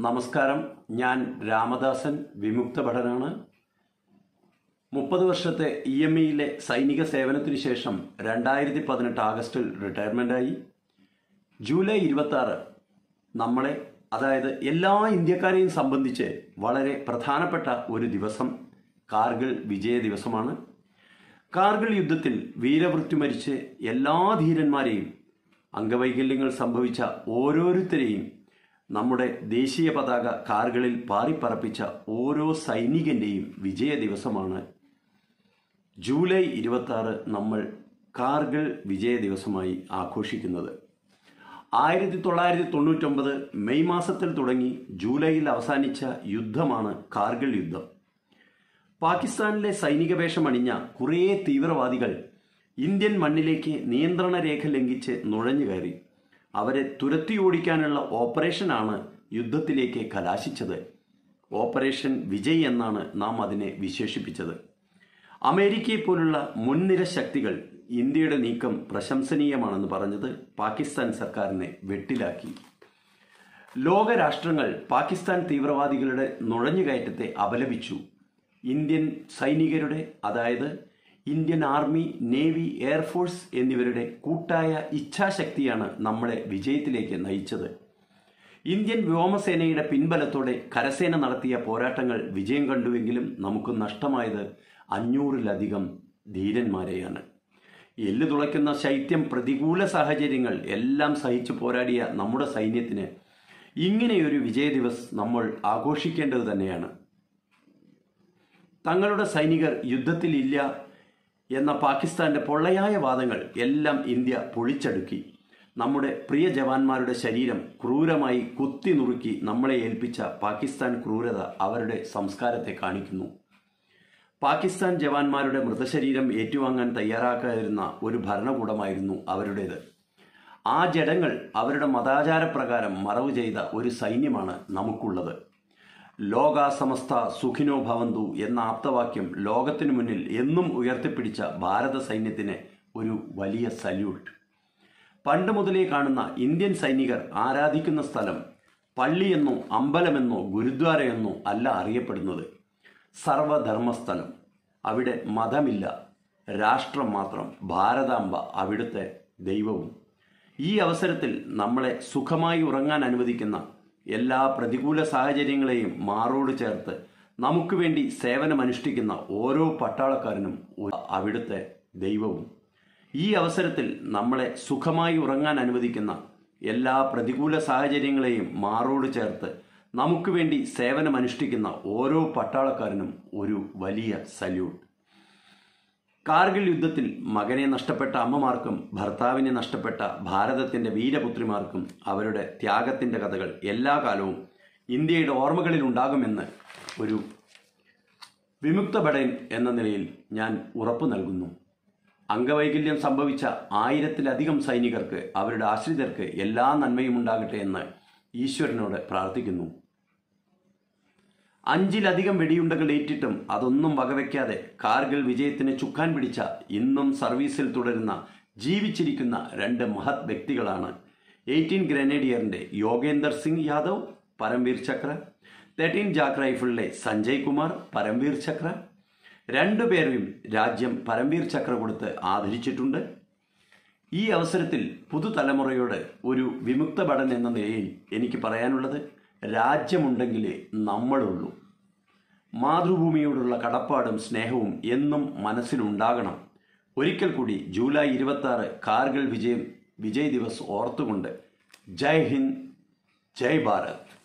നമസ്കാരം ഞാൻ രാമദാസൻ വിമുക്ത ഭടനാണ് മുപ്പത് വർഷത്തെ ഇ എം ഇയിലെ സൈനിക സേവനത്തിന് ശേഷം രണ്ടായിരത്തി പതിനെട്ട് ആഗസ്റ്റിൽ റിട്ടയർമെൻ്റായി ജൂലൈ ഇരുപത്തി ആറ് നമ്മളെ അതായത് എല്ലാ ഇന്ത്യക്കാരെയും സംബന്ധിച്ച് വളരെ പ്രധാനപ്പെട്ട ഒരു ദിവസം കാർഗിൽ വിജയ ദിവസമാണ് കാർഗിൽ യുദ്ധത്തിൽ വീരമൃത്യു മരിച്ച് എല്ലാ ധീരന്മാരെയും അംഗവൈകല്യങ്ങൾ സംഭവിച്ച ഓരോരുത്തരെയും നമ്മുടെ ദേശീയ പതാക കാർഗിളിൽ പാറിപ്പറപ്പിച്ച ഓരോ സൈനികന്റെയും വിജയ ദിവസമാണ് ജൂലൈ ഇരുപത്തി ആറ് നമ്മൾ കാർഗിൽ വിജയ ദിവസമായി ആഘോഷിക്കുന്നത് ആയിരത്തി തൊള്ളായിരത്തി തൊണ്ണൂറ്റൊമ്പത് മെയ് മാസത്തിൽ തുടങ്ങി ജൂലൈയിൽ അവസാനിച്ച യുദ്ധമാണ് കാർഗിൽ യുദ്ധം പാകിസ്ഥാനിലെ സൈനിക വേഷം അണിഞ്ഞ കുറേ തീവ്രവാദികൾ ഇന്ത്യൻ മണ്ണിലേക്ക് നിയന്ത്രണ രേഖ ലംഘിച്ച് നുഴഞ്ഞു കയറി അവരെ തുരത്തി ഓടിക്കാനുള്ള ഓപ്പറേഷനാണ് യുദ്ധത്തിലേക്ക് കലാശിച്ചത് ഓപ്പറേഷൻ വിജയ് എന്നാണ് നാം അതിനെ വിശേഷിപ്പിച്ചത് അമേരിക്കയെ പോലുള്ള മുൻനിര ശക്തികൾ ഇന്ത്യയുടെ നീക്കം പ്രശംസനീയമാണെന്ന് പറഞ്ഞത് പാകിസ്ഥാൻ സർക്കാരിനെ വെട്ടിലാക്കി ലോകരാഷ്ട്രങ്ങൾ പാകിസ്ഥാൻ തീവ്രവാദികളുടെ നുഴഞ്ഞുകയറ്റത്തെ അപലപിച്ചു ഇന്ത്യൻ സൈനികരുടെ അതായത് ഇന്ത്യൻ ആർമി നേവി എയർഫോഴ്സ് എന്നിവരുടെ കൂട്ടായ ഇച്ഛാശക്തിയാണ് നമ്മളെ വിജയത്തിലേക്ക് നയിച്ചത് ഇന്ത്യൻ വ്യോമസേനയുടെ പിൻബലത്തോടെ കരസേന നടത്തിയ പോരാട്ടങ്ങൾ വിജയം കണ്ടുവെങ്കിലും നമുക്ക് നഷ്ടമായത് അഞ്ഞൂറിലധികം ധീരന്മാരെയാണ് എല്ല് തുളയ്ക്കുന്ന ശൈത്യം പ്രതികൂല സാഹചര്യങ്ങൾ എല്ലാം സഹിച്ചു പോരാടിയ നമ്മുടെ സൈന്യത്തിന് ഇങ്ങനെയൊരു വിജയ ദിവസ് നമ്മൾ ആഘോഷിക്കേണ്ടത് തന്നെയാണ് തങ്ങളുടെ സൈനികർ യുദ്ധത്തിലില്ല എന്ന പാകിസ്ഥാന്റെ പൊള്ളയായ വാദങ്ങൾ എല്ലാം ഇന്ത്യ പൊളിച്ചടുക്കി നമ്മുടെ പ്രിയ ജവാന്മാരുടെ ശരീരം ക്രൂരമായി കുത്തി നുറുക്കി നമ്മളെ ഏൽപ്പിച്ച പാകിസ്ഥാൻ ക്രൂരത അവരുടെ സംസ്കാരത്തെ കാണിക്കുന്നു പാകിസ്ഥാൻ ജവാന്മാരുടെ മൃതശരീരം ഏറ്റുവാങ്ങാൻ തയ്യാറാക്കാതിരുന്ന ഒരു ഭരണകൂടമായിരുന്നു അവരുടേത് ആ ജഡങ്ങൾ അവരുടെ മതാചാരപ്രകാരം മറവ് ചെയ്ത ഒരു സൈന്യമാണ് നമുക്കുള്ളത് ലോക സമസ്ത സുഖിനോ ഭവന്തു എന്ന ആപ്തവാക്യം ലോകത്തിനു മുന്നിൽ എന്നും ഉയർത്തിപ്പിടിച്ച ഭാരത സൈന്യത്തിന് ഒരു വലിയ സല്യൂട്ട് പണ്ട് മുതലേ കാണുന്ന ഇന്ത്യൻ സൈനികർ ആരാധിക്കുന്ന സ്ഥലം പള്ളിയെന്നോ അമ്പലമെന്നോ ഗുരുദ്വാരയെന്നോ അല്ല അറിയപ്പെടുന്നത് സർവധർമ്മസ്ഥലം അവിടെ മതമില്ല രാഷ്ട്രം മാത്രം ഭാരതാംബ അവിടുത്തെ ദൈവവും ഈ അവസരത്തിൽ നമ്മളെ സുഖമായി ഉറങ്ങാൻ അനുവദിക്കുന്ന എല്ലാ പ്രതികൂല സാഹചര്യങ്ങളെയും മാറോട് ചേർത്ത് നമുക്ക് വേണ്ടി സേവനമനുഷ്ഠിക്കുന്ന ഓരോ പട്ടാളക്കാരനും അവിടുത്തെ ദൈവവും ഈ അവസരത്തിൽ നമ്മളെ സുഖമായി ഉറങ്ങാൻ അനുവദിക്കുന്ന എല്ലാ പ്രതികൂല സാഹചര്യങ്ങളെയും മാറോട് ചേർത്ത് നമുക്ക് വേണ്ടി സേവനമനുഷ്ഠിക്കുന്ന ഓരോ പട്ടാളക്കാരനും ഒരു വലിയ സല്യൂട്ട് കാർഗിൽ യുദ്ധത്തിൽ മകനെ നഷ്ടപ്പെട്ട അമ്മമാർക്കും ഭർത്താവിനെ നഷ്ടപ്പെട്ട ഭാരതത്തിന്റെ വീരപുത്രിമാർക്കും അവരുടെ ത്യാഗത്തിന്റെ കഥകൾ എല്ലാ കാലവും ഇന്ത്യയുടെ ഓർമ്മകളിൽ ഉണ്ടാകുമെന്ന് ഒരു വിമുക്ത ഭടൻ എന്ന നിലയിൽ ഞാൻ ഉറപ്പു നൽകുന്നു അംഗവൈകല്യം സംഭവിച്ച ആയിരത്തിലധികം സൈനികർക്ക് അവരുടെ ആശ്രിതർക്ക് എല്ലാ നന്മയും ഉണ്ടാകട്ടെ എന്ന് ഈശ്വരനോട് പ്രാർത്ഥിക്കുന്നു അഞ്ചിലധികം വെടിയുണ്ടകൾ ഏറ്റിട്ടും അതൊന്നും വകവയ്ക്കാതെ കാർഗിൽ വിജയത്തിന് ചുക്കാൻ പിടിച്ച ഇന്നും സർവീസിൽ തുടരുന്ന ജീവിച്ചിരിക്കുന്ന രണ്ട് മഹത് വ്യക്തികളാണ് എയ്റ്റീൻ ഗ്രനേഡിയറിന്റെ യോഗേന്ദർ സിംഗ് യാദവ് പരംവീർ ചക്ര തേർട്ടീൻ ജാക്ക് റൈഫിളിലെ സഞ്ജയ് കുമാർ പരംവീർ ചക്ര രണ്ടുപേരെയും രാജ്യം പരംവീർ ചക്ര കൊടുത്ത് ആദരിച്ചിട്ടുണ്ട് ഈ അവസരത്തിൽ പുതുതലമുറയോട് ഒരു വിമുക്ത ഭടൻ എന്ന നിലയിൽ എനിക്ക് പറയാനുള്ളത് രാജ്യമുണ്ടെങ്കിലേ നമ്മളുള്ളൂ മാതൃഭൂമിയോടുള്ള കടപ്പാടും സ്നേഹവും എന്നും മനസ്സിലുണ്ടാകണം ഒരിക്കൽ കൂടി ജൂലൈ ഇരുപത്തി ആറ് കാർഗിൽ വിജയം വിജയ് ദിവസ് ഓർത്തുകൊണ്ട് ജയ് ഹിന്ദ് ജയ് ഭാരത്